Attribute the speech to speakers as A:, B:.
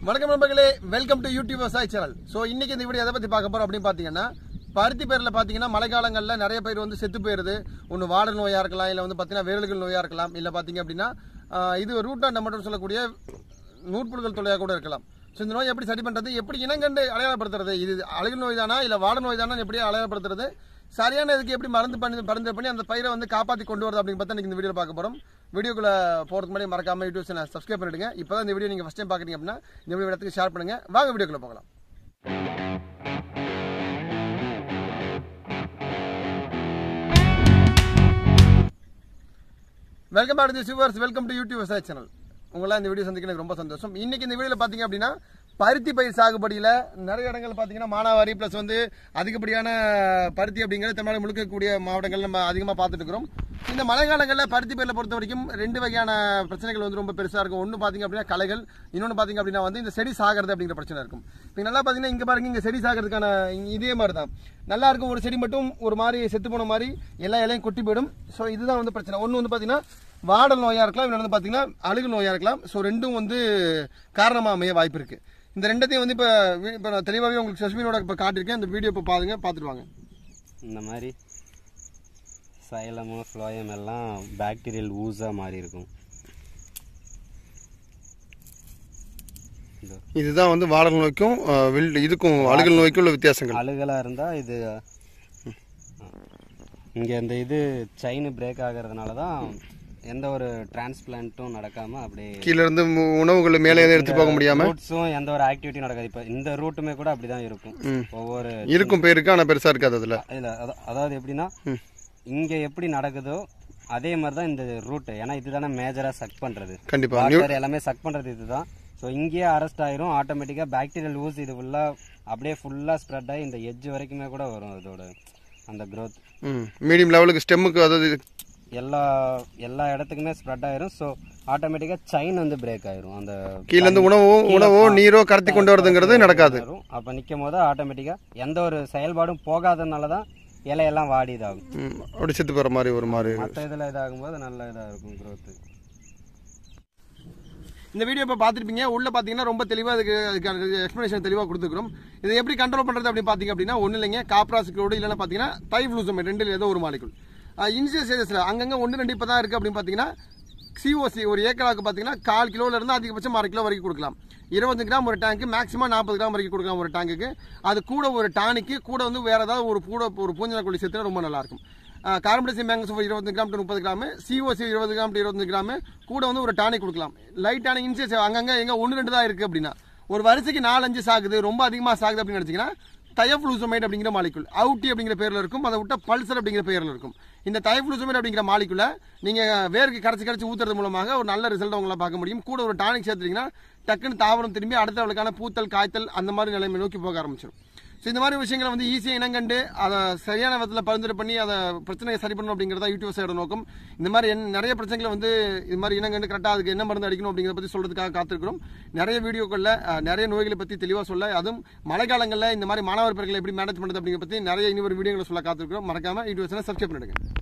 A: வணக்கம் நண்பர்களே welcome to YouTube விவசாய சேனல் ஸோ இன்னைக்கு இந்த வீடியோ எதை பத்தி பார்க்க போறோம் அப்படின்னு பார்த்தீங்கன்னா பருத்தி பயிரில் பார்த்தீங்கன்னா மழைக்காலங்களில் நிறைய பயிர் வந்து செத்து போயிருது ஒன்று வாடல் நோயாக இருக்கலாம் இல்லை வந்து பார்த்தீங்கன்னா வேரல்கள் நோயாக இருக்கலாம் இல்லை பார்த்தீங்க அப்படின்னா ஆஹ், இது ரூட் அண்ட் மட்டும் சொல்லக்கூடிய நூற்புழுக்கள் தொல்லையாக கூட இருக்கலாம் ஸோ இந்த நோய் எப்படி சரி பண்ணுறது எப்படி இனங்கண்டு அடையாளப்படுத்துறது இது அழுகு நோய் தானா இல்லை வாட நோய் தானா எப்படி அடையாளப்படுத்துறது சரியான இதுக்கு எப்படி மருந்து பண்ணி மருந்து பண்ணி அந்த பயிரை வந்து காப்பாற்றி கொண்டு வரது அப்படின்னு பார்த்தா இன்னைக்கு இந்த வீடியோ பார்க்க போகிறோம் வீடியோக்குள்ள போகிறதுக்கு முன்னாடி மறக்காம யூடியூப் சேனல் சப்ஸ்கிரைப் பண்ணிடுங்க இப்போ தான் இந்த வீடியோ நீங்கள் ஃபஸ்ட் டைம் பார்க்குறீங்க அப்படின்னா இந்த வீடியோ இடத்துக்கு ஷேர் பண்ணுங்க வாங்க வீடியோக்குள்ள போகலாம் welcome back to Sivars welcome to YouTube விவசாய சேனல் உங்களாம் இந்த வீடியோ சந்திக்க எனக்கு ரொம்ப சந்தோஷம் இன்னைக்கு இந்த வீடியோவில் பார்த்தீங்க அப்படின்னா பருத்தி பயிர் சாகுபடியில் நிறைய இடங்கள் பார்த்தீங்கன்னா மானாவாரி ப்ளஸ் வந்து அதிகப்படியான பருத்தி அப்படிங்கிறது தமிழ்நாடு முழுக்க கூடிய மாவட்டங்கள் நம்ம அதிகமாக பார்த்துட்டு இருக்கிறோம் இந்த மழை காலங்களில் பருத்தி பயிரில் பொறுத்த வரைக்கும் ரெண்டு வகையான பிரச்சனைகள் வந்து ரொம்ப பெருசாக இருக்கும் ஒன்று பார்த்தீங்க அப்படின்னா களைகள் இன்னொன்று பார்த்தீங்க அப்படின்னா வந்து இந்த செடி சாகிறது அப்படிங்கிற பிரச்சனை இருக்கும் இப்போ நல்லா பார்த்தீங்கன்னா இங்கே பாருங்க இங்கே செடி சாகிறதுக்கான இங்க இதே மாதிரி தான் நல்லா இருக்கும் ஒரு செடி மட்டும் ஒரு மாதிரி செத்து போன மாதிரி எல்லா இலையும் கொட்டி போயிடும் ஸோ இதுதான் வந்து பிரச்சனை ஒன்று வந்து பார்த்தீங்கன்னா வாடல் நோயாக இருக்கலாம் இன்னொன்று வந்து பார்த்தீங்கன்னா அழுகு நோயாக இருக்கலாம் ஸோ ரெண்டும் வந்து காரணமாக அமைய வாய்ப்பு இருக்குது இந்த ரெண்டத்தையும் வந்து இப்போ இப்போ நான் தெளிவாகவே உங்களுக்கு சஷ்மினோட இப்போ காட்டியிருக்கேன் அந்த வீடியோ இப்போ பாருங்க பார்த்துட்டு வாங்க
B: இந்த மாதிரி சைலமும் ஃப்ளோயம் எல்லாம் பாக்டீரியல் ஊஸாக மாறி இருக்கும் இதோ.
A: இதுதான் வந்து வாடல் நோய்க்கும் அஹ், வில் இதுக்கும் அழுகல் நோய்க்கும் உள்ள வித்தியாசங்கள்
B: அழுகலாக இருந்தால் இது இங்கே இந்த இது செயின் பிரேக் ஆகிறதுனால தான் எந்த ஒரு டிரான்ஸ்பிளான்ட்டும் நடக்காமல் அப்படியே
A: கீழே இருந்து மு- உணவுகளை மேலே எதுவும் எடுத்து போக முடியாம
B: ரூட்ஸும் எந்த ஒரு ஆக்டிவிட்டியும் நடக்காது இப்போ இந்த ரூட்டுமே கூட அப்படி தான் இருக்கும் ஒவ்வொரு
A: இருக்கும் பேருக்கு ஆனால் பெருசாக இருக்காது அதில்
B: இல்ல அத- அதாவது எப்படின்னா இங்க எப்படி நடக்குதோ அதே மாதிரி தான் இந்த ரூட் ஏன்னா இதுதானே மேஜரா சக் பண்றது
A: கண்டிப்பா
B: வாட்டர் எல்லாமே சக் பண்றது இதுதான் ஸோ இங்கேயே அரெஸ்ட் ஆயிரும் ஆட்டோமேட்டிக்கா பாக்டீரியல் ஊஸ் இது ஃபுல்லா அப்படியே ஃபுல்லா ஸ்ப்ரெட் ஆகி இந்த எட்ஜ் வரைக்குமே கூட வரும் இதோட அந்த growth
A: ம் மீடியம் லெவலுக்கு ஸ்டெம்முக்கு அதாவது
B: எல்லா எல்லா இடத்துக்குமே ஸ்ப்ரெட் ஆயிரும் ஸோ ஆட்டோமேட்டிக்கா செயின் வந்து பிரேக் ஆயிரும் அந்த
A: கீழ இருந்து உணவோ உணவோ நீரோ கடத்தி கொண்டு வரதுங்கிறது நடக்காது
B: வரும் அப்ப நிக்கும் போது ஆட்டோமேட்டிக்கா எந்த ஒரு செயல்பாடும் போகாதனால தான் இலையெல்லாம் வாடி இதாகும்
A: ம், அப்படி செத்து போகிற மாதிரி ஒரு மாதிரி
B: மற்ற இதில் இதாகும்போது நல்ல இதாக இருக்கும் growth
A: இந்த வீடியோ இப்போ பார்த்துருப்பீங்க உள்ள பார்த்தீங்கன்னா ரொம்ப தெளிவாக அதுக்கு அதுக்கான எக்ஸ்ப்ளனேஷன் தெளிவாக கொடுத்துக்கிறோம் இதை எப்படி கண்ட்ரோல் பண்ணுறது அப்படின்னு பார்த்தீங்க அப்படின்னா ஒன்றும் இல்லைங்க காப்ராசிக்கோடு இல்லைன்னா பார்த்தீங்கன்னா தைஃப்ளூசமேட் ரெண்டில் ஏதோ ஒரு மாலிகுல் இனிஷியல் ஸ்டேஜஸில் அங்கங்கே ஒன்று ரெண்டு இப்போ தான் இருக்குது அப்படின்னு பார்த்தீங்கன்னா சிஓசி ஒரு ஏக்கராவுக்கு பார்த்தீங்கன்னா கால் கிலோல இருந்து அதிகபட்சம் அரை கிலோ வரைக்கும் கொடுக்கலாம் இருபது கிராம் ஒரு டேங்க் மேக்ஸிமம் நாற்பது கிராம் வரைக்கும் கொடுக்கலாம் ஒரு டேங்குக்கு அது கூட ஒரு டானிக்கு கூட வந்து வேற ஏதாவது ஒரு கூட ஒரு பூஞ்சன கொல்லி சேர்த்துனா ரொம்ப நல்லா இருக்கும் கார்பன்டசி மேங்கஸ் இருபது கிராம் டு முப்பது கிராம் சிஓசி இருபது கிராம் டு இருபது கிராம் கூட வந்து ஒரு டானிக் கொடுக்கலாம் லைட்டான இன்சேஸ் அங்கங்க எங்க ஒன்று ரெண்டு தான் இருக்கு அப்படின்னா ஒரு வரிசைக்கு நாலஞ்சு சாகுது ரொம்ப அதிகமாக சாகுது அப்படின்னு நினைச்சீங்கன்னா தயஃப்ளூசமைட் அப்படிங்கிற மாலிகுல் அவுட்டி அப்படிங்கிற பேர்ல இருக்கும் அதை விட்ட பல்சர் அப்படிங்கிற பேர்ல இருக்கும் இந்த தயஃப்ளூசமைட் அப்படிங்கிற மாலிகுல நீங்க வேருக்கு கரைச்சி கரைச்சி ஊத்துறது மூலமாக ஒரு நல்ல ரிசல்ட் உங்களால் பார்க்க முடியும் கூட ஒரு டானிக் சேர்த்துட்டீங்கன்னா டக்குன்னு தாவரம் திரும்பி அடுத்த அவளுக்கான பூத்தல் காய்த்தல் அந்த மாதிரி நிலைமை நோக்கி போக ஆரம்பிச்சிடும் ஸோ இந்த மாதிரி விஷயங்களை வந்து ஈஸியாக இனங்கண்டு அதை சரியான விதத்தில் பரிந்துரை பண்ணி அதை பிரச்சனையை சரி பண்ணணும் அப்படிங்கிறதா யூடியூப் சைடு நோக்கம் இந்த மாதிரி என் நிறைய பிரச்சனைகளை வந்து இது மாதிரி இனங்கண்டு கரெக்டாக அதுக்கு என்ன மருந்து அடிக்கணும் அப்படிங்கிறத பற்றி சொல்றதுக்காக காத்திருக்கிறோம் நிறைய வீடியோக்களில் அஹ், நிறைய நோய்களை பற்றி தெளிவாக சொல்ல அதுவும் மழைக்காலங்களில் இந்த மாதிரி மாணவர் பெருக்களை எப்படி மேனேஜ் பண்ணுறது அப்படிங்கிற பற்றி நிறைய இன்னொரு வீடியோங்களை சொல்ல காத்திருக்கிறோம் மறக்காம யூடியூப் சேனல் சப்ஸ்கிரைப் பண்ணிடுங்க